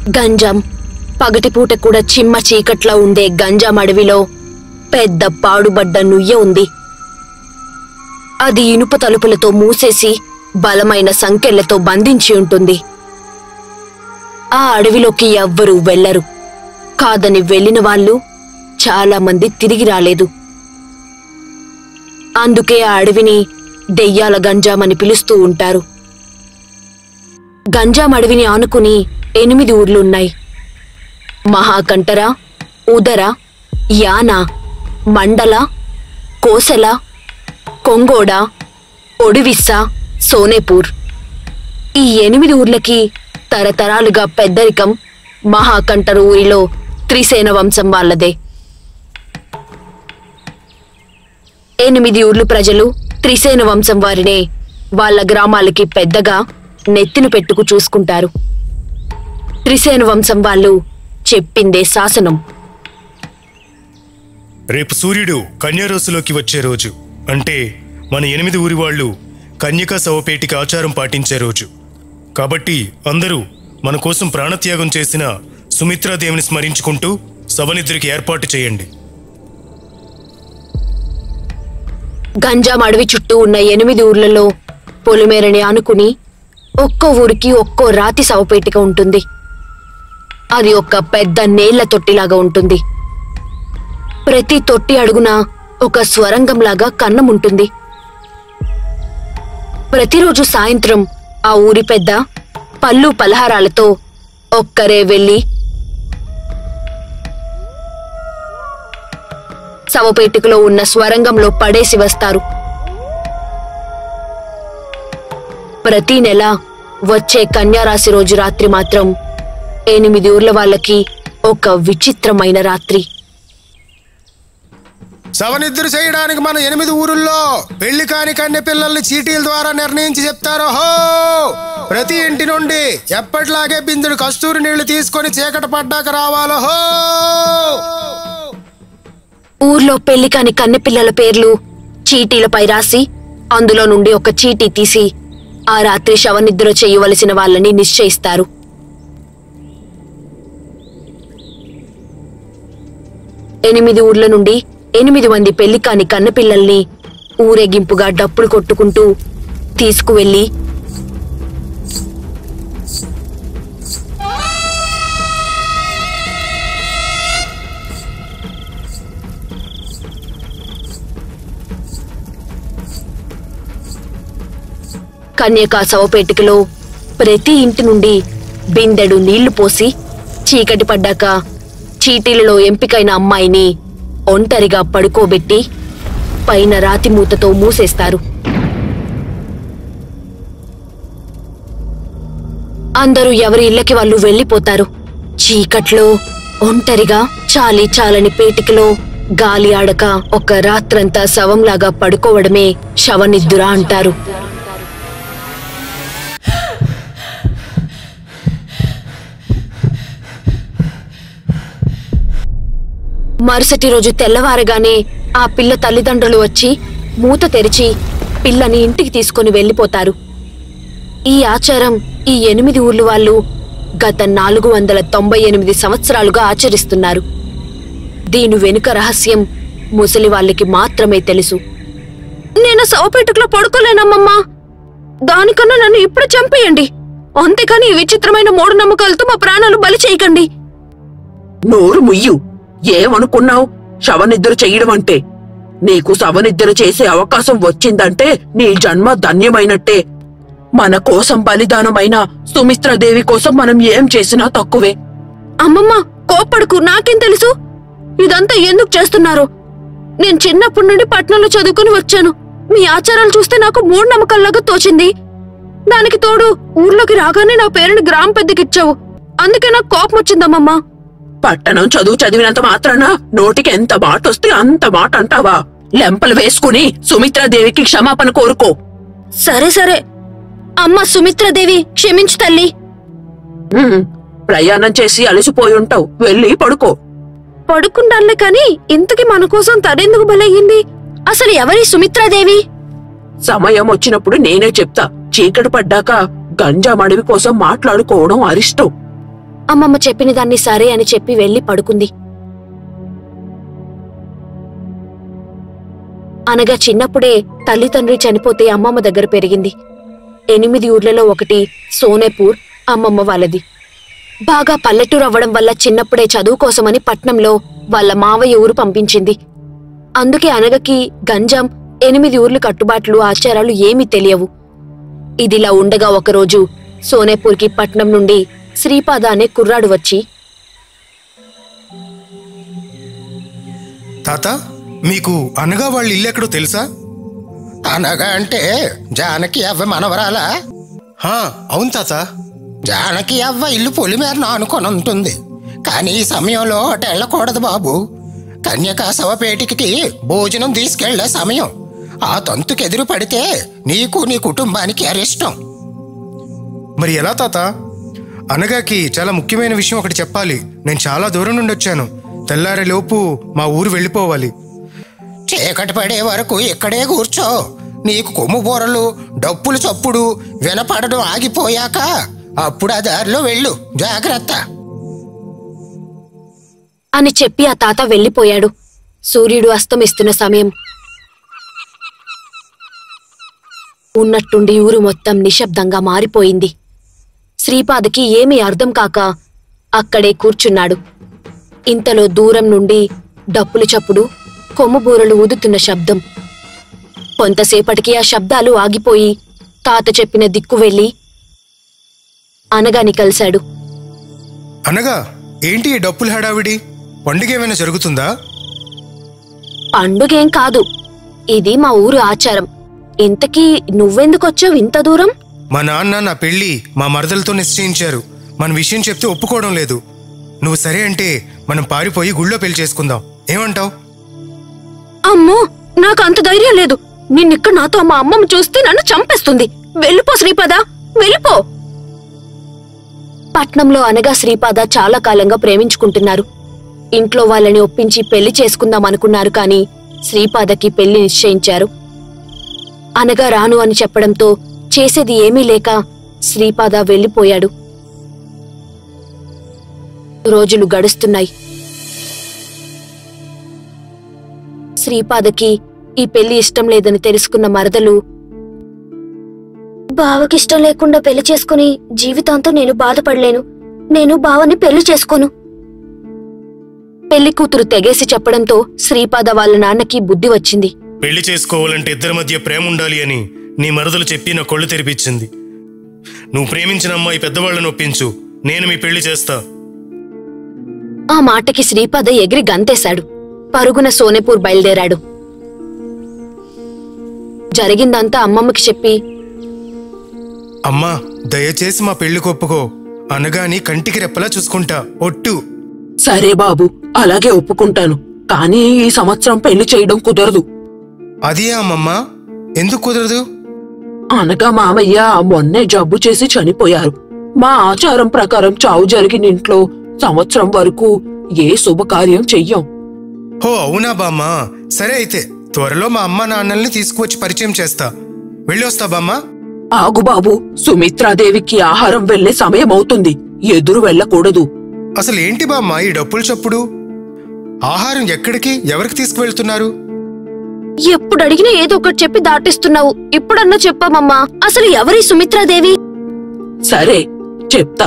గంజాం పగటిపూట కూడా చిమ్మ చీకట్లో ఉండే గంజాం అడవిలో పెద్ద పాడుబడ్డ నుయ్య ఉంది అది ఇనుప తలుపులతో మూసేసి బలమైన సంకెళ్లతో బంధించి ఉంటుంది ఆ అడవిలోకి ఎవ్వరూ వెళ్లరు కాదని వెళ్ళిన వాళ్ళు చాలా మంది తిరిగి రాలేదు అందుకే ఆ అడవిని దెయ్యాల గంజామని పిలుస్తూ ఉంటారు గంజాం అడవిని ఆనుకుని ఎనిమిది ఊర్లున్నాయి మహాకంటర ఉదర యాన మండల కోసల కొంగోడ ఒడివిస్స సోనేపూర్ ఈ ఎనిమిది ఊర్లకి తరతరాలుగా పెద్దరికం మహాకంటరు ఊరిలో త్రిసేన వంశం వాళ్ళదే ఎనిమిది ఊర్లు ప్రజలు త్రిసేన వంశం వారినే వాళ్ళ గ్రామాలకి పెద్దగా నెత్తిన పెట్టుకు చూసుకుంటారు త్రిసేన వంశం వాళ్ళు చెప్పిందే శాసనం రేపు సూర్యుడు కన్యారాశిలోకి వచ్చే రోజు అంటే మన ఎనిమిది ఊరి వాళ్ళు కన్యకా శవపేటికి ఆచారం పాటించే రోజు కాబట్టి అందరూ మన కోసం ప్రాణత్యాగం చేసిన సుమిత్రాదేవిని స్మరించుకుంటూ శవనిద్రికి ఏర్పాటు చేయండి గంజాం అడవి చుట్టూ ఉన్న ఎనిమిది ఊర్లలో పొలిమేరని ఆనుకుని ఒక్కో ఊరికి ఒక్కో రాతి శవపేటిక ఉంటుంది అది ఒక పెద్ద నేళ్ల తొట్టిలాగా ఉంటుంది ప్రతి తొట్టి అడుగున ఒక స్వరంగంలాగా కన్నం ఉంటుంది ప్రతిరోజు సాయంత్రం ఆ ఊరి పెద్ద పళ్ళు పలహారాలతో ఒక్కరే వెళ్ళి శవపేటికలో ఉన్న స్వరంగంలో పడేసి వస్తారు ప్రతి నెల వచ్చే కన్యారాశి రోజు రాత్రి మాత్రం ఎనిమిది ఊర్ల వాళ్ళకి ఒక విచిత్రమైన రాత్రి శవనిద్ర చేయడానికి మన ఎనిమిది ఊరుల్లో పెళ్లి కాని కన్య పిల్లల్ని చీటీల ద్వారా నిర్ణయించి చెప్తారు హో ప్రతి ఇంటి నుండి ఎప్పటిలాగే బిందుడు కస్తూరి నీళ్లు తీసుకొని చీకటి పడ్డాక రావాలో హో ఊర్లో పెళ్లి కాని కన్నెపిల్లల పేర్లు చీటీలపై రాసి అందులో నుండి ఒక చీటీ తీసి ఆ రాత్రి శవనిద్ర చేయవలసిన వాళ్ళని నిశ్చయిస్తారు ఎనిమిది ఊర్ల నుండి ఎనిమిది మంది పెళ్లి కాని కన్నెపిల్లల్ని ఊరేగింపుగా డప్పులు కొట్టుకుంటూ తీసుకువెళ్లి కన్యకా శవపేటికలో ప్రతి ఇంటి నుండి బిందెడు నీళ్లు పోసి చీకటి పడ్డాక చీటీలలో ఎంపికైన అమ్మాయిని ఒంటరిగా పడుకోబెట్టి పైన రాతి మూతతో మూసేస్తారు అందరూ ఎవరి ఇళ్ళకి వాళ్ళు వెళ్ళిపోతారు చీకట్లో ఒంటరిగా చాలి చాలని పేటికలో గాలి ఆడక ఒక రాత్రంతా శవంలాగా పడుకోవడమే శవనిద్దురా అంటారు మరుసటి రోజు తెల్లవారగానే ఆ పిల్ల తల్లిదండ్రులు వచ్చి మూత తెరిచి పిల్లని ఇంటికి తీసుకుని వెళ్ళిపోతారు ఈ ఆచారం ఈ ఎనిమిది ఊర్లు వాళ్ళు గత నాలుగు వందల తొంభై ఎనిమిది సంవత్సరాలుగా ఆచరిస్తున్నారు దీని వెనుక రహస్యం ముసలి వాళ్ళకి మాత్రమే తెలుసు నేను శవపేటకులో పడుకోలేనమ్మమ్మా దానికన్నా నన్ను ఇప్పుడు చంపేయండి అంతేకాని ఈ విచిత్రమైన మూఢనమ్మకాలతో మా ప్రాణాలు బలి చేయకండి నోరు ముయ్యు ఏమనుకున్నావు శవనిద్ర చెయ్యడం అంటే నీకు శవనిద్ర చేసే అవకాశం వచ్చిందంటే నీ జన్మ ధన్యమైనట్టే మన కోసం బలిదానమైన సుమిత్రదేవి కోసం మనం ఏం చేసినా తక్కువే అమ్మమ్మ కోప్పడుకు నాకేం తెలుసు ఇదంతా ఎందుకు చేస్తున్నారు నేను చిన్నప్పటి నుండి పట్నంలో చదువుకుని వచ్చాను మీ ఆచారాలు చూస్తే నాకు మూడు నమ్మకాల్లాగా తోచింది దానికి తోడు ఊర్లోకి రాగానే నా పేరుని గ్రామ పెద్దకిచ్చావు అందుకే నాకు కోపం వచ్చిందమ్మమ్మ పట్టణం చదువు చదివినంత మాత్రాన నోటికి ఎంత మాట వస్తే అంత మాట అంటావా లెంపలు వేసుకుని సుమిత్రాదేవికి క్షమాపణ కోరుకో సరే సరే అమ్మ సుమిత్రదేవి క్షమించు తల్లి ఉమ్, ప్రయాణం చేసి అలసిపోయి ఉంటావు వెళ్ళి పడుకో పడుకుంటానులే కాని ఇంతకి మన కోసం తనెందుకు బలయ్యింది అసలు ఎవరి సుమిత్రాదేవి సమయం వచ్చినప్పుడు నేనే చెప్తా చీకటి పడ్డాక గంజా మడివి కోసం మాట్లాడుకోవడం అరిష్టం అమ్మమ్మ చెప్పిన దాన్ని సరే అని చెప్పి వెళ్లి పడుకుంది అనగా చిన్నప్పుడే తల్లిదండ్రి చనిపోతే అమ్మమ్మ దగ్గర పెరిగింది ఎనిమిది ఊర్లలో ఒకటి సోనేపూర్ అమ్మమ్మ వాళ్ళది బాగా పల్లెటూరు అవ్వడం వల్ల చిన్నప్పుడే చదువు కోసమని పట్నంలో వాళ్ళ మావయ్య ఊరు పంపించింది అందుకే అనగకి గంజం ఎనిమిది ఊర్లు కట్టుబాట్లు ఆచారాలు ఏమీ తెలియవు ఇదిలా ఉండగా ఒకరోజు సోనేపూర్కి పట్నం నుండి శ్రీపాద అనే కుర్రాడు వచ్చి తాత మీకు అనగా వాళ్ళ ఇల్లు ఎక్కడో తెలుసా అనగా అంటే జానకి అవ్వ మనవరాలా హా అవును తాత జానకి అవ్వ ఇల్లు పొలిమేర ఆనుకొని ఉంటుంది కానీ ఈ సమయంలో అటు వెళ్ళకూడదు బాబు కన్యకా శవపేటికి భోజనం తీసుకెళ్లే సమయం ఆ తంతుకు ఎదురు పడితే నీకు నీ కుటుంబానికి అరిష్టం మరి ఎలా తాత అనగాకి చాలా ముఖ్యమైన విషయం ఒకటి చెప్పాలి నేను చాలా దూరం నుండి వచ్చాను తెల్లారే లోపు మా ఊరు వెళ్ళిపోవాలి చీకటి పడే వరకు ఇక్కడే కూర్చో నీకు కొమ్ము బూరలు డప్పులు చప్పుడు వినపడడం ఆగిపోయాక అప్పుడు ఆ దారిలో వెళ్ళు జాగ్రత్త అని చెప్పి ఆ తాత వెళ్ళిపోయాడు సూర్యుడు అస్తమిస్తున్న సమయం ఉన్నట్టుండి ఊరు మొత్తం నిశ్శబ్దంగా మారిపోయింది శ్రీపాదకి ఏమీ అర్థం కాక అక్కడే కూర్చున్నాడు ఇంతలో దూరం నుండి డప్పులు చప్పుడు కొమ్ముబూరలు ఊదుతున్న శబ్దం కొంతసేపటికి ఆ శబ్దాలు ఆగిపోయి తాత చెప్పిన దిక్కు వెళ్ళి అనగాని కలిశాడు అనగా ఏంటి ఈ డప్పుల హడావిడి పండుగ ఏమైనా జరుగుతుందా పండుగేం కాదు ఇది మా ఊరు ఆచారం ఇంతకీ నువ్వెందుకొచ్చావు ఇంత దూరం మా నాన్న నా పెళ్లి మా మరదలతో నిశ్చయించారు మన విషయం చెప్తే ఒప్పుకోవడం లేదు నువ్వు సరే అంటే మనం పారిపోయి గుళ్ళో పెళ్లి చేసుకుందాం ఏమంటావ్ అమ్మో నాకు అంత ధైర్యం లేదు నిన్నిక్కడ నాతో మా అమ్మమ్మ చూస్తే నన్ను చంపేస్తుంది వెళ్ళిపో శ్రీపద వెళ్ళిపో పట్నంలో అనగా శ్రీపాద చాలా కాలంగా ప్రేమించుకుంటున్నారు ఇంట్లో వాళ్ళని ఒప్పించి పెళ్లి చేసుకుందాం అనుకున్నారు కాని శ్రీపాదకి పెళ్లి నిశ్చయించారు అనగా రాను అని చెప్పడంతో చేసేది ఏమీ లేక శ్రీపాద వెళ్ళిపోయాడు రోజులు గడుస్తున్నాయి శ్రీపాదకి ఈ పెళ్లి ఇష్టం లేదని తెలుసుకున్న మరదలు బావకిష్టం లేకుండా పెళ్లి చేసుకుని జీవితాంతం నేను బాధపడలేను నేను బావని పెళ్లి చేసుకోను పెళ్లి కూతురు తెగేసి చెప్పడంతో శ్రీపాద వాళ్ళ నాన్నకి బుద్ధి వచ్చింది పెళ్లి చేసుకోవాలంటే ఇద్దరి మధ్య ప్రేమ ఉండాలి అని నీ మరదలు చెప్పి నా కొళ్ళు తెరిపించింది నువ్వు ప్రేమించిన అమ్మాయి పెద్దవాళ్ళని ఒప్పించు నేను మీ పెళ్లి చేస్తా ఆ మాటకి శ్రీపాద ఎగిరి గంతేశాడు పరుగున సోనేపూర్ బయలుదేరాడు జరిగిందంతా అమ్మమ్మకి చెప్పి అమ్మా దయచేసి మా పెళ్లి ఒప్పుకో అనగాని కంటికి రెప్పలా చూసుకుంటా ఒట్టు సరే బాబు అలాగే ఒప్పుకుంటాను కానీ ఈ సంవత్సరం పెళ్లి చేయడం కుదరదు అదే అమ్మమ్మ ఎందుకు కుదరదు అనగా మామయ్య మొన్నే జబ్బు చేసి చనిపోయారు మా ఆచారం ప్రకారం చావు జరిగిన ఇంట్లో సంవత్సరం వరకు ఏ శుభకార్యం చెయ్యం హో అవునా బామ్మ సరే అయితే త్వరలో మా అమ్మ నాన్నల్ని తీసుకువచ్చి పరిచయం చేస్తా వెళ్ళి వస్తా బామ్మ ఆగు బాబు సుమిత్రాదేవికి ఆహారం వెళ్లే సమయం అవుతుంది ఎదురు వెళ్ళకూడదు అసలు ఏంటి బామ్మ ఈ డప్పులు చప్పుడు ఆహారం ఎక్కడికి ఎవరికి తీసుకువెళ్తున్నారు ఎప్పుడు అడిగినా ఏదో ఒకటి చెప్పి దాటిస్తున్నావు ఇప్పుడన్నా చెప్పామమ్మా అసలు ఎవరి సుమిత్రాదేవి సరే చెప్తా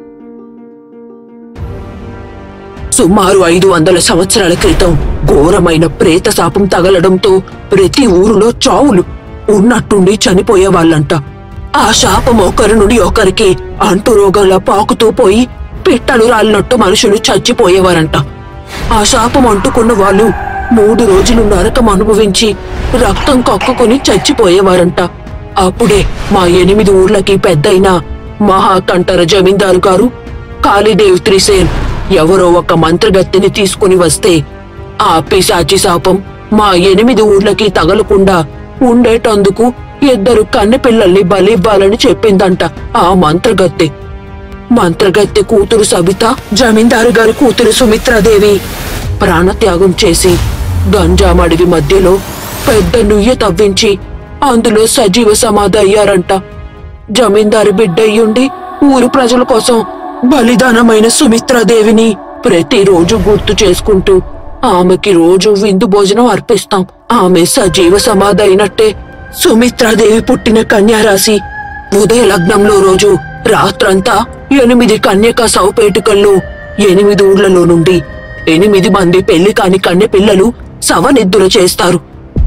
సుమారు ఐదు వందల సంవత్సరాల క్రితం ఘోరమైన ప్రేత శాపం తగలడంతో ప్రతి ఊరిలో చావులు ఉన్నట్టుండి చనిపోయేవాళ్ళంట ఆ శాపం ఒకరి నుండి ఒకరికి అంటు రోగంలా పాకుతూ పోయి పిట్టలు రాలినట్టు మనుషులు చచ్చిపోయేవారంట ఆ శాపం అంటుకున్న వాళ్ళు మూడు రోజులు నరకం అనుభవించి రక్తం కక్కుకొని చచ్చిపోయేవారంట అప్పుడే మా ఎనిమిది ఊర్లకి పెద్దయిన మహాకంఠర జమీందారు గారు కాళీదేవ్ త్రిసేన్ ఎవరో ఒక మంత్రగత్తెని తీసుకుని వస్తే ఆ పిశాచి శాపం మా ఎనిమిది ఊర్లకి తగలకుండా ఉండేటందుకు ఇద్దరు కన్నె పిల్లల్ని బలివ్వాలని చెప్పిందంట ఆ మంత్రగత్తె మంత్రగత్తె కూతురు సబిత జమీందారు గారి కూతురు సుమిత్రాదేవి ప్రాణత్యాగం చేసి గంజాం అడవి మధ్యలో పెద్ద నుయ్య తవ్వించి అందులో సజీవ సమాధి అయ్యారంట జమీందారు బిడ్డయ్యుండి ఊరి ప్రజల కోసం బలిదానమైన సుమిత్రాదేవిని ప్రతిరోజు గుర్తు చేసుకుంటూ ఆమెకి రోజు విందు భోజనం అర్పిస్తాం ఆమె సజీవ సమాధి అయినట్టే సుమిత్రాదేవి పుట్టిన కన్యారాశి ఉదయ లగ్నంలో రోజు రాత్రంతా ఎనిమిది కన్యక సౌపేటికల్లో ఎనిమిది ఊర్లలో నుండి ఎనిమిది మంది పెళ్లి కాని కన్య పిల్లలు సవనిద్దులు చేస్తారు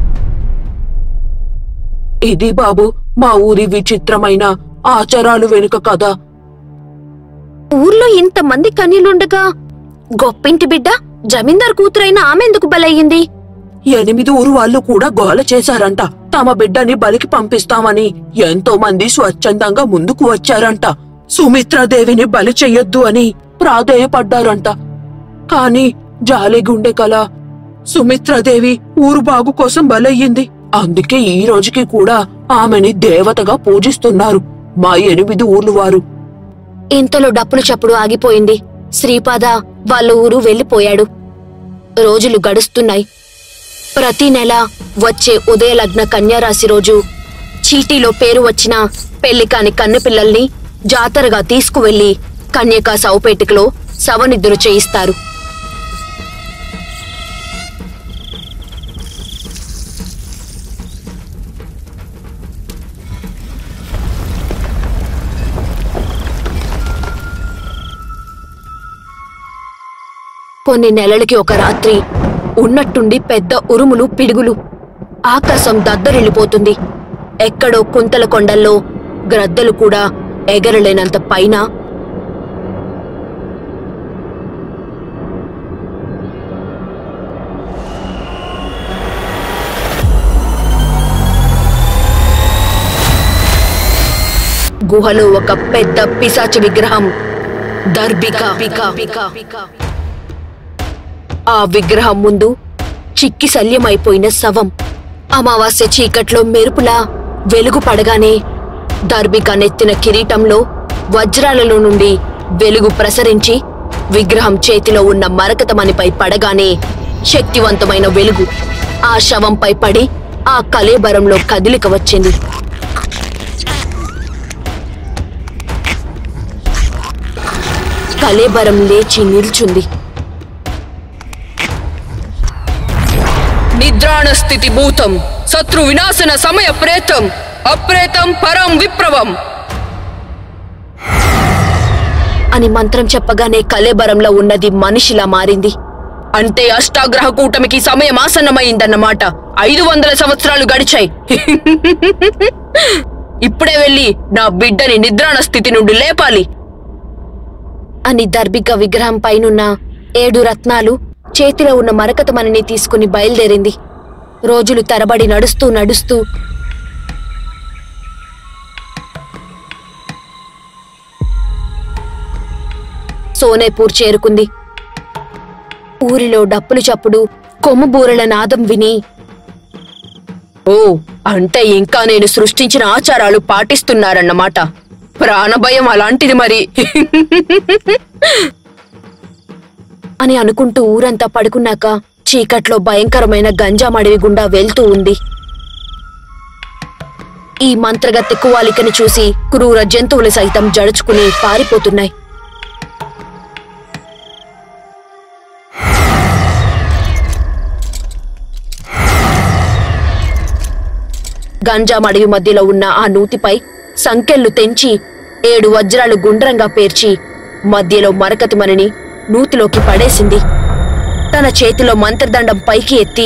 ఇది బాబు మా ఊరి విచిత్రమైన ఆచారాలు వెనుక కథ ఊర్లో ఇంతమంది కన్యలుండగా గొప్పింటి బిడ్డ జమీందార్ కూతురైన ఆమె ఎందుకు బలయ్యింది ఎనిమిది ఊరు వాళ్ళు కూడా గోల చేశారంట తమ బిడ్డని బలికి పంపిస్తామని ఎంతో మంది స్వచ్ఛందంగా ముందుకు వచ్చారంట సుమిత్రాదేవిని బలి చెయ్యొద్దు అని ప్రాధేయపడ్డారంట కాని జాలి గుండె కల సుమిత్రాదేవి ఊరు బాగు కోసం బలయ్యింది అందుకే ఈ రోజుకి కూడా ఆమెని దేవతగా పూజిస్తున్నారు మా ఎనిమిది ఊర్లు వారు ఇంతలో డప్పులు చప్పుడు ఆగిపోయింది శ్రీపాద వాళ్ళ ఊరు వెళ్లిపోయాడు రోజులు గడుస్తున్నాయి ప్రతి నెల వచ్చే ఉదయలగ్న కన్యారాశి రోజు చీటీలో పేరు వచ్చిన పెళ్లి కాని కన్నెపిల్లల్ని జాతరగా తీసుకువెళ్లి కన్యకా సౌపేటికలో సవనిద్దులు చేయిస్తారు కొన్ని నెలలకి ఒక రాత్రి ఉన్నట్టుండి పెద్ద ఉరుములు పిడుగులు ఆకాశం దద్దరిల్లిపోతుంది ఎక్కడో కుంతల కొండల్లో గ్రద్దలు కూడా ఎగరలేనంత పైన గుహలో ఒక పెద్ద పిశాచి విగ్రహం దర్భిక ఆ విగ్రహం ముందు చిక్కి శల్యమైపోయిన శవం అమావాస్య చీకట్లో మెరుపులా వెలుగు పడగానే దర్భిక నెత్తిన కిరీటంలో వజ్రాలలో నుండి వెలుగు ప్రసరించి విగ్రహం చేతిలో ఉన్న మరకతమణిపై పడగానే శక్తివంతమైన వెలుగు ఆ శవంపై పడి ఆ కలేబరంలో కదిలిక వచ్చింది కలేబరం లేచి నిల్చుంది నిద్రాణ స్థితి భూతం శత్రు వినాశన సమయ ప్రేతం అప్రేతం పరం విప్రవం అని మంత్రం చెప్పగానే కలేబరంలో ఉన్నది మనిషిలా మారింది అంటే అష్టాగ్రహ కూటమికి సమయం ఆసన్నమైందన్నమాట ఐదు వందల సంవత్సరాలు గడిచాయి ఇప్పుడే వెళ్ళి నా బిడ్డని నిద్రాణ స్థితి నుండి లేపాలి అని దర్భిక విగ్రహం పైనున్న ఏడు రత్నాలు చేతిలో ఉన్న మరకతమణిని తీసుకుని బయలుదేరింది రోజులు తరబడి నడుస్తూ నడుస్తూ సోనేపూర్ చేరుకుంది ఊరిలో డప్పులు చప్పుడు కొమ్ము బూరల నాదం విని ఓ అంటే ఇంకా నేను సృష్టించిన ఆచారాలు పాటిస్తున్నారన్నమాట ప్రాణభయం అలాంటిది మరి అని అనుకుంటూ ఊరంతా పడుకున్నాక చీకట్లో భయంకరమైన గంజాం అడవి గుండా వెళ్తూ ఉంది ఈ మంత్రగత్తె కువాలికని చూసి క్రూర జంతువులు సైతం జడుచుకుని పారిపోతున్నాయి గంజాం అడవి మధ్యలో ఉన్న ఆ నూతిపై సంకెళ్ళు తెంచి ఏడు వజ్రాలు గుండ్రంగా పేర్చి మధ్యలో మరకతిమణిని నూతిలోకి పడేసింది తన చేతిలో మంత్రదండం పైకి ఎత్తి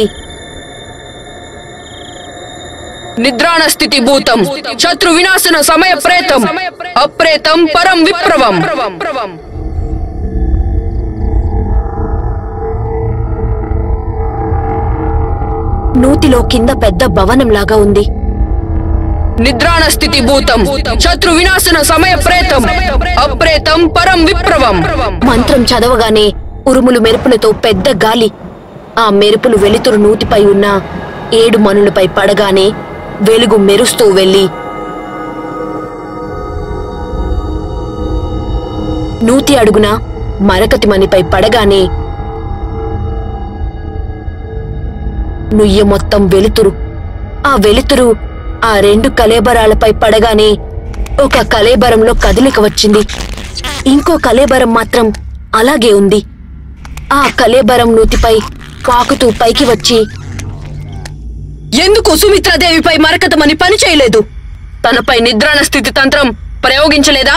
నిద్రాణ స్థితి భూతం శత్రు వినాశన సమయ ప్రేతం అప్రేతం పరం విప్రవం నూతిలో కింద పెద్ద భవనంలాగా ఉంది నిద్రాణ స్థితి భూతం శత్రు వినాశన సమయ ప్రేతం అప్రేతం పరం విప్రవం మంత్రం చదవగానే ఉరుములు మెరుపులతో పెద్ద గాలి ఆ మెరుపులు వెలుతురు నూతిపై ఉన్న ఏడు మనులపై పడగానే వెలుగు మెరుస్తూ వెళ్లి నూతి అడుగున మరకతి మణిపై పడగానే నుయ్య మొత్తం వెలుతురు ఆ వెలుతురు ఆ రెండు కలేబరాలపై పడగానే ఒక కలేబరంలో కదలిక వచ్చింది ఇంకో కలేబరం మాత్రం అలాగే ఉంది ఆ కలేబరం నూతిపై పాకుతూ పైకి వచ్చి ఎందుకు సుమిత్రాదేవిపై మరకతమని పని చేయలేదు తనపై నిద్రాణ స్థితి తంత్రం ప్రయోగించలేదా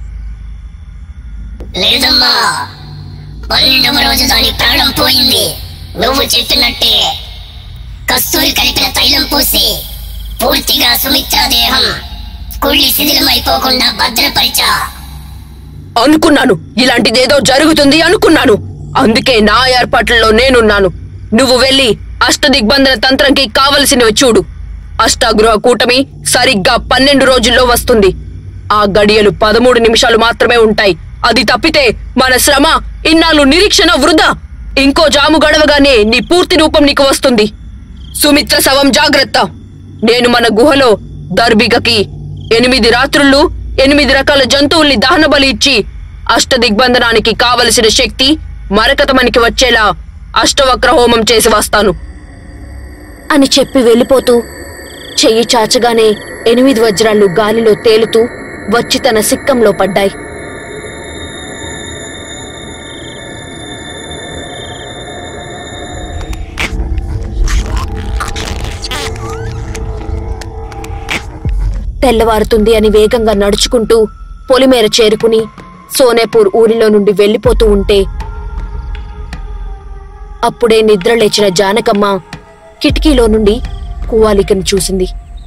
లేదమ్మా పన్నెండవ రోజు దాని ప్రాణం పోయింది నువ్వు చెప్పినట్టే కస్తూరి కలిపిన తైలం పూసి పూర్తిగా సుమిత్ర దేహం కుళ్ళి శిథిలమైపోకుండా భద్రపరిచా అనుకున్నాను ఇలాంటిదేదో జరుగుతుంది అనుకున్నాను అందుకే నా ఏర్పాట్లలో నేనున్నాను నువ్వు వెళ్ళి అష్టదిగ్బంధన తంత్రంకి కావలసినవి చూడు అష్టాగృహ కూటమి సరిగ్గా పన్నెండు రోజుల్లో వస్తుంది ఆ గడియలు పదమూడు నిమిషాలు మాత్రమే ఉంటాయి అది తప్పితే మన శ్రమ ఇన్నాళ్ళు నిరీక్షణ వృధా ఇంకో జాము గడవగానే నీ పూర్తి రూపం నీకు వస్తుంది సుమిత్ర శవం జాగ్రత్త నేను మన గుహలో దర్బిగకి ఎనిమిది రాత్రుళ్ళు ఎనిమిది రకాల జంతువుల్ని దహన బలి ఇచ్చి అష్ట దిగ్బంధనానికి కావలసిన శక్తి మరకతమనికి వచ్చేలా అష్టవక్ర హోమం చేసి వస్తాను అని చెప్పి వెళ్ళిపోతూ చెయ్యి చాచగానే ఎనిమిది వజ్రాలు గాలిలో తేలుతూ వచ్చి తన సిక్కంలో పడ్డాయి తెల్లవారుతుంది అని వేగంగా నడుచుకుంటూ పొలిమేర చేరుకుని సోనేపూర్ ఊరిలో నుండి వెళ్ళిపోతూ ఉంటే అప్పుడే నిద్రలేచిన జానకమ్మ కిటికీలో నుండి కువాలికను చూసింది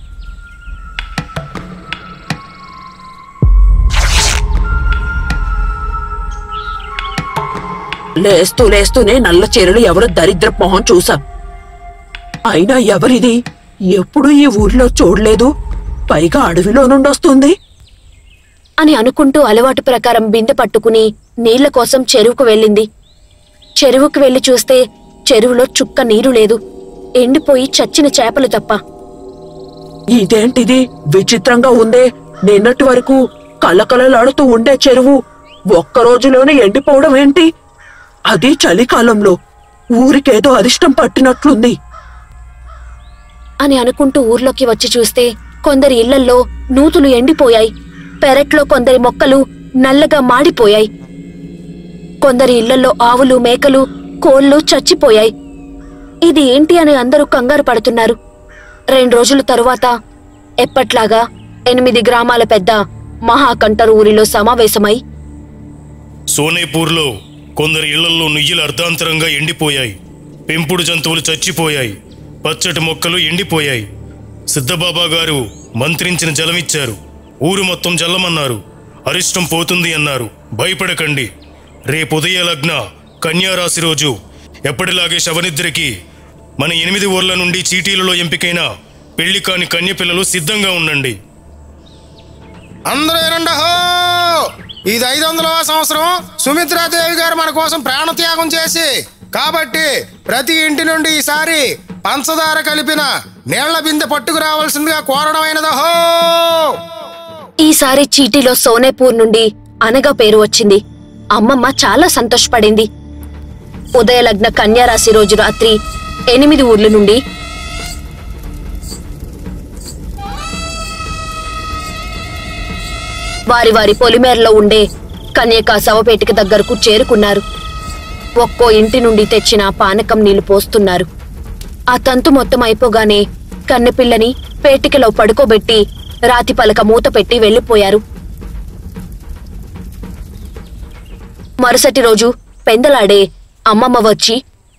లేస్తూ లేస్తూనే నల్ల చీరలు ఎవరో దరిద్ర మొహం చూసా అయినా ఎవరిది ఎప్పుడు ఈ ఊర్లో చూడలేదు పైగా అడవిలో నుండి వస్తుంది అని అనుకుంటూ అలవాటు ప్రకారం బిందె పట్టుకుని నీళ్ల కోసం చెరువుకు వెళ్ళింది చెరువుకు వెళ్లి చూస్తే చెరువులో చుక్క నీరు లేదు ఎండిపోయి చచ్చిన చేపలు తప్ప ఇదేంటిది విచిత్రంగా ఉందే నిన్నటి వరకు కలకలలాడుతూ ఉండే చెరువు ఒక్క రోజులోనే ఎండిపోవడం ఏంటి అది చలికాలంలో ఊరికేదో అరిష్టం పట్టినట్లుంది అని అనుకుంటూ ఊర్లోకి వచ్చి చూస్తే కొందరి ఇళ్లల్లో నూతులు ఎండిపోయాయి పెరట్లో కొందరి మొక్కలు నల్లగా మాడిపోయాయి కొందరి ఇళ్లల్లో ఆవులు మేకలు కోళ్లు చచ్చిపోయాయి ఇది ఏంటి అని అందరూ కంగారు పడుతున్నారు రెండు రోజుల తరువాత ఎప్పట్లాగా ఎనిమిది గ్రామాల పెద్ద మహాకంఠరు ఊరిలో సమావేశమై సోనేపూర్లో కొందరి ఇళ్లలో నుయ్యిలు అర్ధాంతరంగా ఎండిపోయాయి పెంపుడు జంతువులు చచ్చిపోయాయి పచ్చటి మొక్కలు ఎండిపోయాయి సిద్ధబాబా గారు మంత్రించిన జలమిచ్చారు ఊరు మొత్తం జల్లమన్నారు అరిష్టం పోతుంది అన్నారు భయపడకండి రేపు ఉదయ లగ్న కన్యారాశి రోజు ఎప్పటిలాగే శవనిద్రకి మన ఎనిమిది ఊర్ల నుండి చీటీలలో ఎంపికైన పెళ్లి కాని కన్యపిల్లలు సిద్ధంగా ఉండండి అందరూ ఏనండి హో ఇది ఐదు వందలవ సంవత్సరం సుమిత్రాదేవి గారు మన కోసం ప్రాణత్యాగం చేసి కాబట్టి ప్రతి ఇంటి నుండి ఈసారి పంచదార కలిపిన నీళ్ల బిందె పట్టుకు రావాల్సిందిగా కోరడమైనదో హో ఈసారి చీటీలో సోనేపూర్ నుండి అనగా పేరు వచ్చింది అమ్మమ్మ చాలా సంతోషపడింది ఉదయలగ్న కన్యారాశి రోజు రాత్రి ఎనిమిది ఊర్ల నుండి వారి వారి పొలిమేరలో ఉండే కన్యకా శవపేటిక దగ్గరకు చేరుకున్నారు ఒక్కో ఇంటి నుండి తెచ్చిన పానకం నీళ్లు పోస్తున్నారు ఆ తంతు మొత్తం అయిపోగానే కన్నెపిల్లని పేటికలో పడుకోబెట్టి రాతి పలక మూత పెట్టి వెళ్లిపోయారు మరుసటి రోజు పెందలాడే అమ్మమ్మ వచ్చి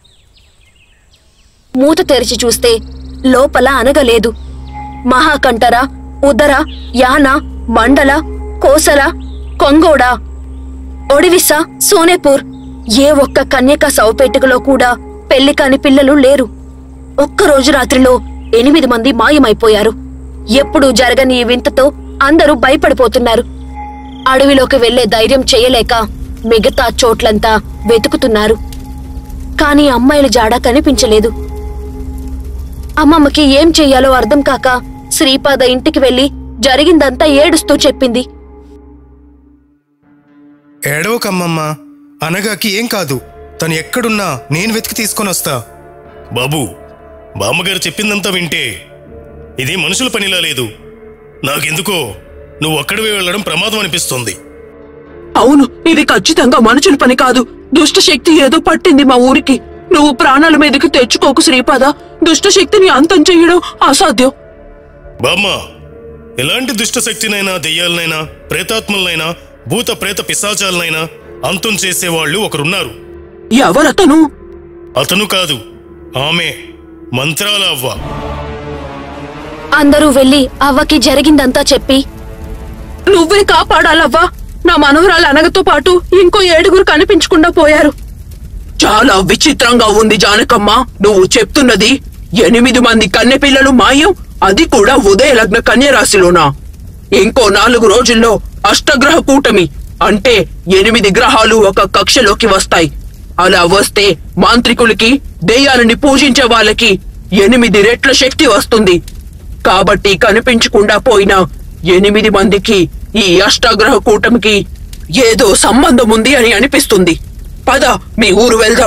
మూత తెరిచి చూస్తే లోపల అనగలేదు మహాకంఠర ఉదర యాన మండల కోసల కొంగోడ ఒడివిస సోనేపూర్ ఏ ఒక్క కన్యక శవపేటికలో కూడా పెళ్లి కాని పిల్లలు లేరు ఒక్క రోజు రాత్రిలో ఎనిమిది మంది మాయమైపోయారు ఎప్పుడూ జరగని ఈ వింతతో అందరూ భయపడిపోతున్నారు అడవిలోకి వెళ్లే ధైర్యం చేయలేక మిగతా చోట్లంతా వెతుకుతున్నారు కాని అమ్మాయిల జాడ కనిపించలేదు అమ్మమ్మకి ఏం చెయ్యాలో అర్థం కాక శ్రీపాద ఇంటికి వెళ్లి జరిగిందంతా ఏడుస్తూ చెప్పింది ఏడవకమ్మమ్మ అనగాకి ఏం కాదు తను ఎక్కడున్నా నేను వెతికి తీసుకొని వస్తా బాబు బామ్మగారు చెప్పిందంతా వింటే ఇది మనుషుల పనిలా లేదు నాకెందుకో నువ్వు అక్కడికి వెళ్ళడం ప్రమాదం అనిపిస్తుంది అవును ఇది ఖచ్చితంగా మనుషుల పని కాదు దుష్ట శక్తి ఏదో పట్టింది మా ఊరికి నువ్వు ప్రాణాల మీదకి తెచ్చుకోకు శ్రీపాద దుష్ట శక్తిని అంతం చేయడం అసాధ్యం బామ్మ ఎలాంటి దుష్ట శక్తినైనా దెయ్యాలనైనా ప్రేతాత్మలనైనా భూత ప్రేత పిశాచాలనైనా అంతం చేసేవాళ్ళు ఒకరున్నారు ఎవరతను అతను కాదు ఆమె మంత్రాల అవ్వ అందరూ వెళ్లి అవ్వకి జరిగిందంతా చెప్పి నువ్వే కాపాడాలవ్వా నా మనవరాలు అనగతో పాటు ఇంకో ఏడుగురు కనిపించకుండా పోయారు చాలా విచిత్రంగా ఉంది జానకమ్మ నువ్వు చెప్తున్నది ఎనిమిది మంది కన్నె పిల్లలు మాయం అది కూడా ఉదయ లగ్న కన్య రాశిలోనా ఇంకో నాలుగు రోజుల్లో అష్టగ్రహ కూటమి అంటే ఎనిమిది గ్రహాలు ఒక కక్షలోకి వస్తాయి అలా వస్తే మాంత్రికులకి దెయ్యాలని పూజించే వాళ్ళకి ఎనిమిది రెట్ల శక్తి వస్తుంది కాబట్టి కనిపించకుండా పోయిన ఎనిమిది మందికి ఈ అష్టాగ్రహ కూటమికి ఏదో సంబంధం ఉంది అని అనిపిస్తుంది పద మీ ఊరు వెళ్దాం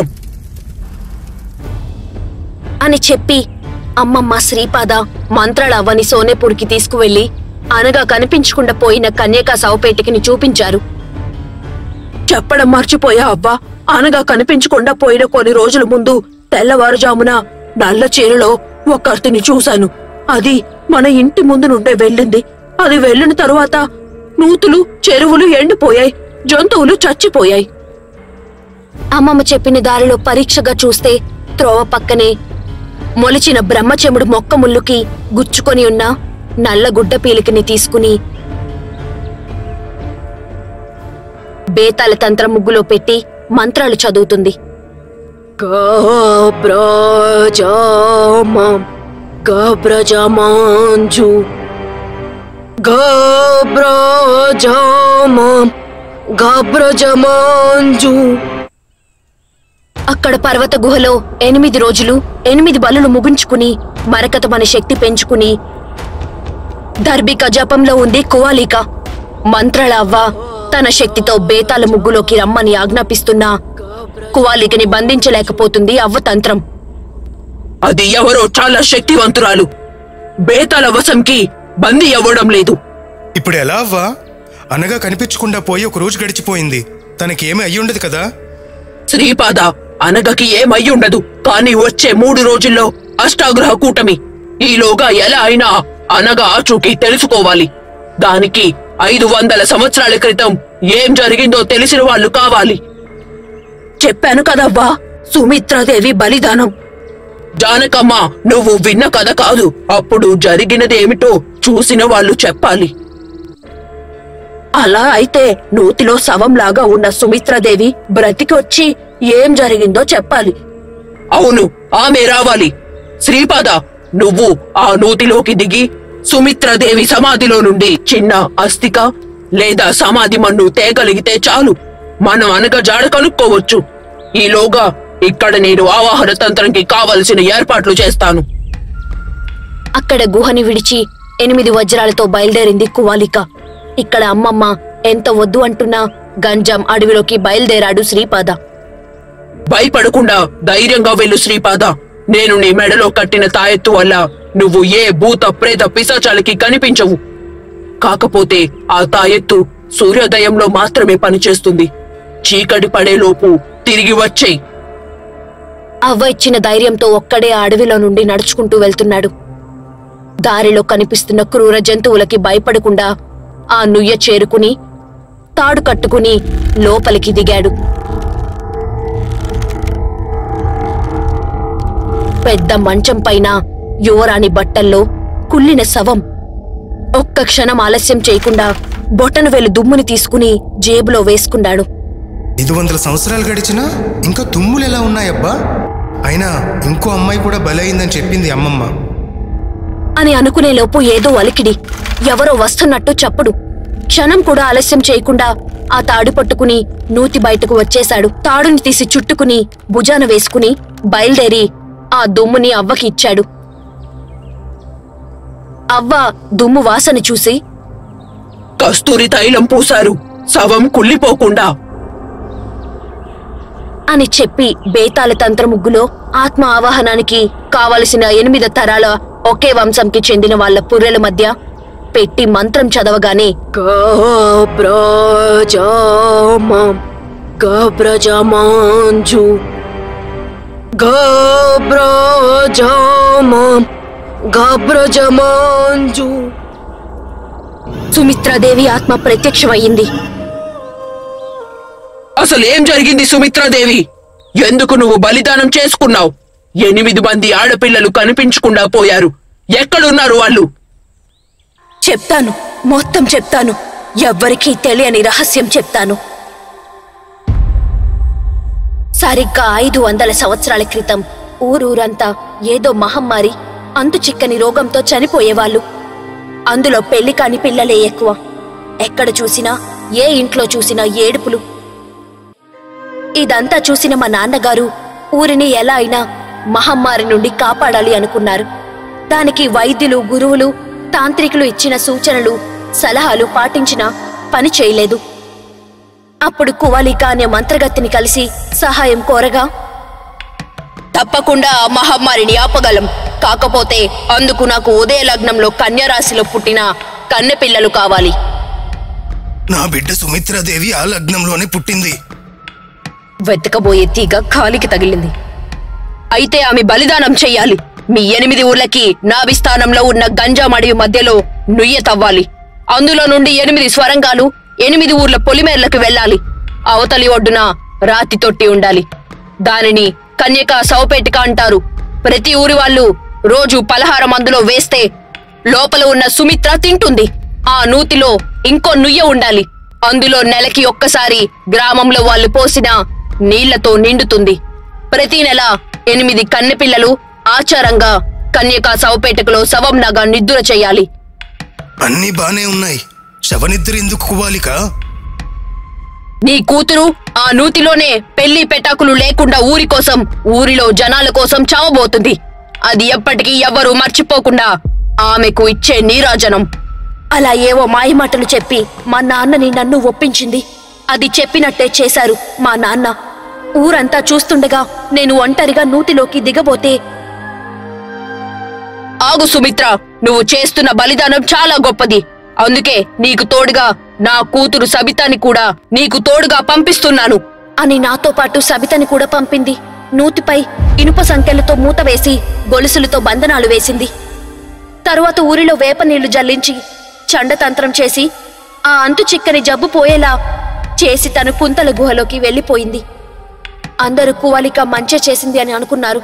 అని చెప్పి అమ్మమ్మ శ్రీపాద మంత్రాల అవ్వని సోనేపూర్కి తీసుకువెళ్లి అనగా కనిపించకుండా పోయిన కన్యకా సౌపేటికిని చూపించారు చెప్పడం మర్చిపోయా అవ్వా అనగా కనిపించకుండా పోయిన కొన్ని రోజుల ముందు తెల్లవారుజామున నల్ల చీరలో ఒకరిని చూశాను అది మన ఇంటి ముందు నుండే వెళ్ళింది అది వెళ్ళిన తరువాత నూతులు చెరువులు ఎండిపోయాయి జంతువులు చచ్చిపోయాయి అమ్మమ్మ చెప్పిన దారిలో పరీక్షగా చూస్తే త్రోవ పక్కనే మొలిచిన బ్రహ్మచెముడు మొక్క ముల్లుకి గుచ్చుకొని ఉన్న నల్ల గుడ్డ పీలికని తీసుకుని బేతాల తంత్ర ముగ్గులో పెట్టి మంత్రాలు చదువుతుంది గబ్రజామం గబ్రజమాంజు గబ్రజామం గబ్రజమాంజు అక్కడ పర్వత గుహలో ఎనిమిది రోజులు ఎనిమిది బలులు ముగించుకుని మరకత మన శక్తి పెంచుకుని దర్భిక జపంలో ఉంది కువాలిక మంత్రాల అవ్వ తన శక్తితో బేతాల ముగ్గులోకి రమ్మని ఆజ్ఞాపిస్తున్నా కువాలికని బంధించలేకపోతుంది అవ్వ తంత్రం అది ఎవరో చాలా శక్తివంతురాలు బేతాల వశంకి బందీ అవ్వడం లేదు ఇప్పుడు ఎలా అవ్వా అనగా కనిపించకుండా పోయి ఒక రోజు గడిచిపోయింది తనకేమీ అయ్యుండదు కదా శ్రీపాద అనగకి ఏమయ్యుండదు కానీ వచ్చే మూడు రోజుల్లో అష్టాగ్రహ కూటమి ఈలోగా ఎలా అయినా అనగ ఆచూకీ తెలుసుకోవాలి దానికి ఐదు వందల సంవత్సరాల క్రితం ఏం జరిగిందో తెలిసిన వాళ్ళు కావాలి చెప్పాను కదవ్వా సుమిత్రాదేవి బలిదానం జానకమ్మ నువ్వు విన్న కథ కాదు అప్పుడు జరిగినదేమిటో చూసిన వాళ్ళు చెప్పాలి అలా అయితే నూతిలో శవంలాగా ఉన్న సుమిత్రాదేవి బ్రతికి వచ్చి ఏం జరిగిందో చెప్పాలి అవును ఆమె రావాలి శ్రీపాద నువ్వు ఆ నూతిలోకి దిగి సుమిత్రదేవి సమాధిలో నుండి చిన్న అస్థిక లేదా సమాధి మన్ను తేగలిగితే చాలు మనం అనగా జాడ కనుక్కోవచ్చు ఈలోగా ఇక్కడ నేను ఆవాహన తంత్రంకి కావలసిన ఏర్పాట్లు చేస్తాను అక్కడ గుహని విడిచి ఎనిమిది వజ్రాలతో బయలుదేరింది కువాలిక ఇక్కడ అమ్మమ్మ ఎంత వద్దు అంటున్నా గంజాం అడవిలోకి బయలుదేరాడు శ్రీపాద భయపడకుండా ధైర్యంగా వెళ్ళు శ్రీపాద నేను నీ మెడలో కట్టిన తాయెత్తు వల్ల నువ్వు ఏ భూత ప్రేత పిశాచాలకి కనిపించవు కాకపోతే ఆ తాయెత్తు సూర్యోదయంలో మాత్రమే పనిచేస్తుంది చీకటి పడేలోపు తిరిగి వచ్చేయ్ అవ్వ ఇచ్చిన ధైర్యంతో ఒక్కడే ఆ అడవిలో నుండి నడుచుకుంటూ వెళ్తున్నాడు దారిలో కనిపిస్తున్న క్రూర జంతువులకి భయపడకుండా ఆ నుయ్య చేరుకుని తాడు కట్టుకుని లోపలికి దిగాడు పెద్ద మంచం పైన యువరాణి బట్టల్లో కుళ్ళిన శవం ఒక్క క్షణం ఆలస్యం చేయకుండా బొటన వేలు దుమ్ముని తీసుకుని జేబులో వేసుకున్నాడు ఐదు వందల సంవత్సరాలు గడిచినా ఇంకా తుమ్ములు ఎలా ఉన్నాయబ్బా అయినా ఇంకో అమ్మాయి కూడా బలైందని చెప్పింది అమ్మమ్మ అని అనుకునేలోపు ఏదో అలికిడి ఎవరో వస్తున్నట్టు చప్పుడు క్షణం కూడా ఆలస్యం చేయకుండా ఆ తాడు పట్టుకుని నూతి బయటకు వచ్చేశాడు తాడుని తీసి చుట్టుకుని భుజాన వేసుకుని బయలుదేరి ఆ దుమ్ముని అవ్వకి ఇచ్చాడు అవ్వ దుమ్ము వాసన చూసి కస్తూరి తైలం పూశారు శవం కుళ్ళిపోకుండా అని చెప్పి బేతాల తంత్ర ముగ్గులో ఆత్మ ఆవాహనానికి కావలసిన ఎనిమిది తరాల ఒకే వంశంకి చెందిన వాళ్ళ పుర్రెల మధ్య పెట్టి మంత్రం చదవగానే గబ్రజామం గబ్రజమాంజు గబ్రజామం గబ్రజమాంజు సుమిత్రాదేవి ఆత్మ ప్రత్యక్షమయ్యింది అసలు ఏం జరిగింది సుమిత్రాదేవి ఎందుకు నువ్వు బలిదానం చేసుకున్నావు ఎనిమిది మంది ఆడపిల్లలు కనిపించకుండా పోయారు ఎక్కడున్నారు వాళ్ళు చెప్తాను మొత్తం చెప్తాను ఎవ్వరికీ తెలియని రహస్యం చెప్తాను సరిగ్గా ఐదు వందల సంవత్సరాల క్రితం ఊరూరంతా ఏదో మహమ్మారి అంతు చిక్కని రోగంతో చనిపోయేవాళ్ళు అందులో పెళ్లి కాని పిల్లలే ఎక్కువ ఎక్కడ చూసినా ఏ ఇంట్లో చూసినా ఏడుపులు ఇదంతా చూసిన మా నాన్నగారు ఊరిని ఎలా అయినా మహమ్మారి నుండి కాపాడాలి అనుకున్నారు దానికి వైద్యులు గురువులు తాంత్రికులు ఇచ్చిన సూచనలు సలహాలు పాటించినా పని చేయలేదు అప్పుడు కువాలిక అనే మంత్రగత్తిని కలిసి సహాయం కోరగా తప్పకుండా ఆ మహమ్మారిని ఆపగలం కాకపోతే అందుకు నాకు ఉదయ లగ్నంలో కన్యరాశిలో పుట్టిన కన్నె పిల్లలు కావాలి నా బిడ్డ సుమిత్రాదేవి ఆ లగ్నంలోనే పుట్టింది వెతకబోయే తీగ కాలికి తగిలింది అయితే ఆమె బలిదానం చెయ్యాలి మీ ఎనిమిది ఊర్లకి నాభి స్థానంలో ఉన్న గంజాం అడవి మధ్యలో నుయ్య తవ్వాలి అందులో నుండి ఎనిమిది స్వరంగాలు ఎనిమిది ఊర్ల పొలిమేర్లకు వెళ్ళాలి అవతలి ఒడ్డున రాతి తొట్టి ఉండాలి దానిని కన్యక సౌపేటిక అంటారు ప్రతి ఊరి వాళ్ళు రోజు పలహారం అందులో వేస్తే లోపల ఉన్న సుమిత్ర తింటుంది ఆ నూతిలో ఇంకో నుయ్య ఉండాలి అందులో నెలకి ఒక్కసారి గ్రామంలో వాళ్ళు పోసిన నీళ్లతో నిండుతుంది ప్రతి నెల ఎనిమిది కన్నెపిల్లలు ఆచారంగా కన్యకా సౌపేటకులో శవంలాగా నిద్ర చెయ్యాలి అన్నీ బానే ఉన్నాయి శవనిద్ర ఎందుకు కువాలిక నీ కూతురు ఆ నూతిలోనే పెళ్లి పెటాకులు లేకుండా ఊరి కోసం ఊరిలో జనాల కోసం చావబోతుంది అది ఎప్పటికీ ఎవ్వరూ మర్చిపోకుండా ఆమెకు ఇచ్చే నీరాజనం అలా ఏవో మాయమాటలు చెప్పి మా నాన్నని నన్ను ఒప్పించింది అది చెప్పినట్టే చేశారు మా నాన్న ఊరంతా చూస్తుండగా నేను ఒంటరిగా నూతిలోకి దిగబోతే ఆగు సుమిత్ర నువ్వు చేస్తున్న బలిదానం చాలా గొప్పది అందుకే నీకు తోడుగా నా కూతురు సబితాని కూడా నీకు తోడుగా పంపిస్తున్నాను అని నాతో పాటు సబితని కూడా పంపింది నూతిపై ఇనుప సంఖ్యలతో మూత వేసి గొలుసులతో బంధనాలు వేసింది తరువాత ఊరిలో వేప నీళ్లు జల్లించి చండతంత్రం చేసి ఆ అంతు చిక్కని జబ్బు పోయేలా చేసి తను కుంతల గుహలోకి వెళ్ళిపోయింది అందరూ కువాలిక మంచి చేసింది అని అనుకున్నారు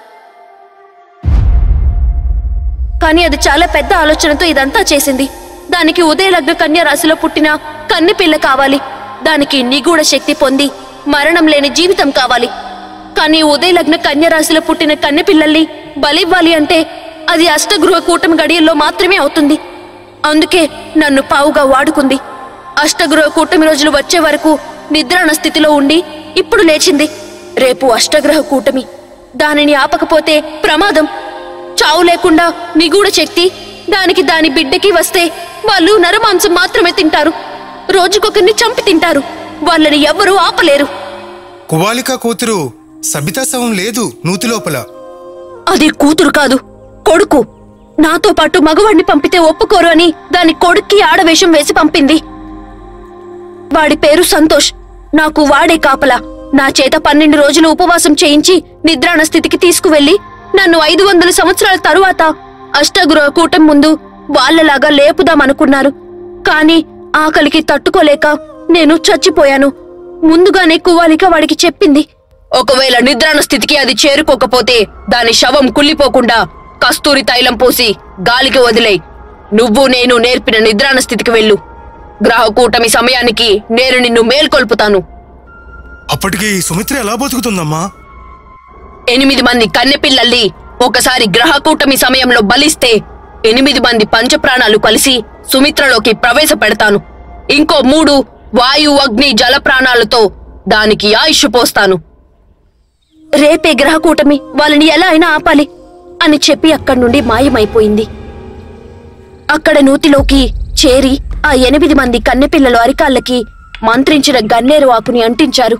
కానీ అది చాలా పెద్ద ఆలోచనతో ఇదంతా చేసింది దానికి ఉదయలగ్న కన్య రాశిలో పుట్టిన కన్నె పిల్ల కావాలి దానికి నిగూఢ శక్తి పొంది మరణం లేని జీవితం కావాలి కానీ ఉదయలగ్న కన్య రాశిలో పుట్టిన కన్నె పిల్లల్ని బలివ్వాలి అంటే అది అష్టగృహ కూటమి గడియల్లో మాత్రమే అవుతుంది అందుకే నన్ను పావుగా వాడుకుంది అష్టగృహ కూటమి రోజులు వచ్చే వరకు నిద్రాణ స్థితిలో ఉండి ఇప్పుడు లేచింది రేపు అష్టగ్రహ కూటమి దానిని ఆపకపోతే ప్రమాదం చావు లేకుండా నిగూఢ శక్తి దానికి దాని బిడ్డకి వస్తే వాళ్ళు నరమాంసం మాత్రమే తింటారు రోజుకొకరిని చంపి తింటారు వాళ్ళని ఎవ్వరూ ఆపలేరు కువాలిక కూతురు సబితా శవం లేదు నూతి లోపల అది కూతురు కాదు కొడుకు నాతో పాటు మగవాడిని పంపితే ఒప్పుకోరు అని దాని కొడుక్కి ఆడవేషం వేసి పంపింది వాడి పేరు సంతోష్ నాకు వాడే కాపలా నా చేత పన్నెండు రోజులు ఉపవాసం చేయించి నిద్రాణ స్థితికి తీసుకువెళ్లి నన్ను ఐదు వందల సంవత్సరాల తరువాత అష్టగృహ కూటం ముందు వాళ్ళలాగా లేపుదామనుకున్నారు కాని ఆకలికి తట్టుకోలేక నేను చచ్చిపోయాను ముందుగానే కువాలిక వాడికి చెప్పింది ఒకవేళ నిద్రాణ స్థితికి అది చేరుకోకపోతే దాని శవం కుళ్ళిపోకుండా కస్తూరి తైలం పోసి గాలికి వదిలేయ్ నువ్వు నేను నేర్పిన నిద్రాణ స్థితికి వెళ్ళు గ్రహ కూటమి సమయానికి నేను నిన్ను మేల్కొల్పుతాను అప్పటికి సుమిత్ర ఎలా బతుకుతుందమ్మా ఎనిమిది మంది కన్నెపిల్లల్ని ఒకసారి గ్రహ కూటమి సమయంలో బలిస్తే ఎనిమిది మంది పంచప్రాణాలు కలిసి సుమిత్రలోకి ప్రవేశపెడతాను ఇంకో మూడు వాయు అగ్ని జల ప్రాణాలతో దానికి ఆయుష్ పోస్తాను రేపే గ్రహకూటమి వాళ్ళని ఎలా అయినా ఆపాలి అని చెప్పి అక్కడి నుండి మాయమైపోయింది అక్కడ నూతిలోకి చేరి ఆ ఎనిమిది మంది కన్నెపిల్లలు అరికాళ్ళకి మంత్రించిన గన్నేరు ఆకుని అంటించారు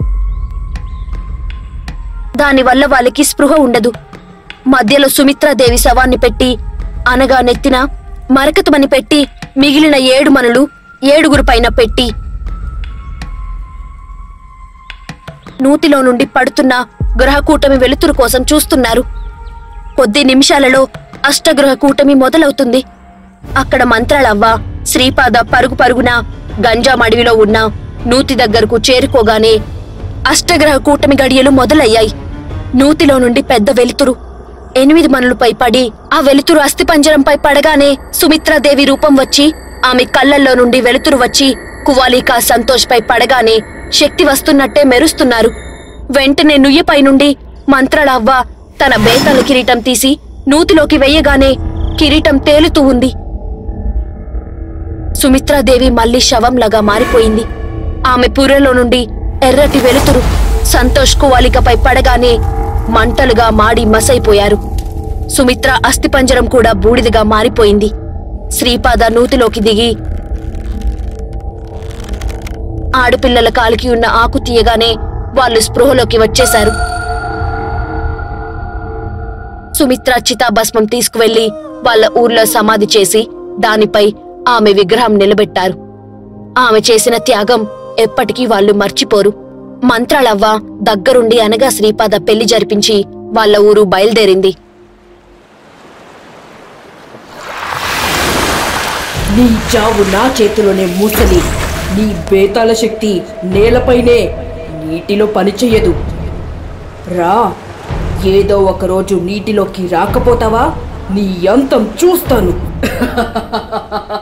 దానివల్ల వాళ్ళకి స్పృహ ఉండదు మధ్యలో సుమిత్రాదేవి శవాన్ని పెట్టి అనగా నెత్తిన మరకతమని పెట్టి మిగిలిన ఏడు మనులు ఏడుగురు పైన పెట్టి నూతిలో నుండి పడుతున్న గ్రహకూటమి వెలుతురు కోసం చూస్తున్నారు కొద్ది నిమిషాలలో అష్టగ్రహ కూటమి మొదలవుతుంది అక్కడ మంత్రాలవ్వ శ్రీపాద పరుగు పరుగున గంజాం అడవిలో ఉన్న నూతి దగ్గరకు చేరుకోగానే అష్టగ్రహ కూటమి గడియలు మొదలయ్యాయి నూతిలో నుండి పెద్ద వెలుతురు ఎనిమిది మనులపై పడి ఆ వెలుతురు అస్థిపంజరంపై పడగానే సుమిత్రాదేవి రూపం వచ్చి ఆమె కళ్ళల్లో నుండి వెలుతురు వచ్చి కువాలికా సంతోష్ పై పడగానే శక్తి వస్తున్నట్టే మెరుస్తున్నారు వెంటనే నుయ్యపై నుండి మంత్రాలవ్వ తన బేతాల కిరీటం తీసి నూతిలోకి వెయ్యగానే కిరీటం తేలుతూ ఉంది సుమిత్రాదేవి మళ్లీ శవంలాగా మారిపోయింది ఆమె పుర్రెలో నుండి ఎర్రటి వెలుతురు సంతోష్ కువాలికపై పడగానే మంటలుగా మాడి మసైపోయారు సుమిత్ర అస్థిపంజరం కూడా బూడిదగా మారిపోయింది శ్రీపాద నూతిలోకి దిగి ఆడపిల్లల కాలికి ఉన్న ఆకు తీయగానే వాళ్ళు స్పృహలోకి వచ్చేశారు సుమిత్ర చితాభస్మం తీసుకువెళ్లి వాళ్ళ ఊర్లో సమాధి చేసి దానిపై ఆమె విగ్రహం నిలబెట్టారు ఆమె చేసిన త్యాగం ఎప్పటికీ వాళ్ళు మర్చిపోరు మంత్రాలవ్వ దగ్గరుండి అనగా శ్రీపాద పెళ్లి జరిపించి వాళ్ళ ఊరు బయలుదేరింది నీ చావు నా చేతిలోనే మూసలి నీ బేతాల శక్తి నేలపైనే నీటిలో పనిచేయదు రా ఏదో ఒకరోజు నీటిలోకి రాకపోతావా నీ అంతం చూస్తాను